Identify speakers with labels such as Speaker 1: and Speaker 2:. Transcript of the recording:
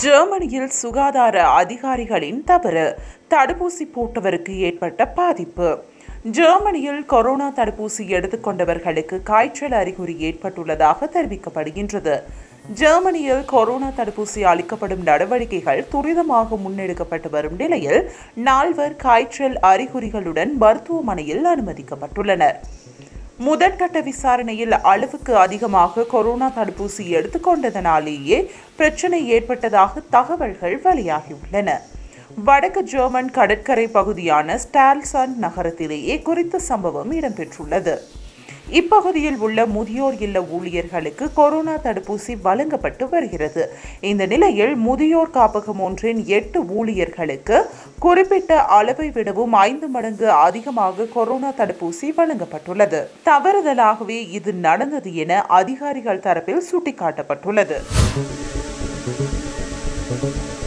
Speaker 1: ஜெர்மனியில் சுகாதார அதிகாரிகளின் தவறு தடுப்பூசி போட்டவருக்கு ஏற்பட்ட பாதிப்பு ஜெர்மனியில் கொரோனா தடுப்பூசி எடுத்துக்கொண்டவர்களுக்கு காய்ச்சல் அறிகுறி ஏற்பட்டுள்ளதாக தெரிவிக்கப்படுகின்றது ஜெர்மனியில் கொரோனா தடுப்பூசி அளிக்கப்படும் நடவடிக்கைகள் துரிதமாக முன்னெடுக்கப்பட்டு வரும் நிலையில் நால்வர் காய்ச்சல் அறிகுறிகளுடன் மருத்துவமனையில் அனுமதிக்கப்பட்டுள்ளனர் முதற்கட்ட விசாரணையில் அளவுக்கு அதிகமாக கொரோனா தடுப்பூசி எடுத்துக்கொண்டதனாலேயே பிரச்சனை ஏற்பட்டதாக தகவல்கள் வெளியாகியுள்ளன வடக்கு ஜெர்மன் கடற்கரை பகுதியான ஸ்டால்சன் நகரத்திலேயே குறித்த சம்பவம் இடம்பெற்றுள்ளது இப்பகுதியில் உள்ள முதியோர் இல்ல ஊழியர்களுக்கு கொரோனா தடுப்பூசி வழங்கப்பட்டு வருகிறது இந்த நிலையில் முதியோர் காப்பகம் ஒன்றின் எட்டு ஊழியர்களுக்கு குறிப்பிட்ட அளவை விடவும் ஐந்து மடங்கு அதிகமாக கொரோனா தடுப்பூசி வழங்கப்பட்டுள்ளது தவறுதலாகவே இது நடந்தது என அதிகாரிகள் தரப்பில் சுட்டிக்காட்டப்பட்டுள்ளது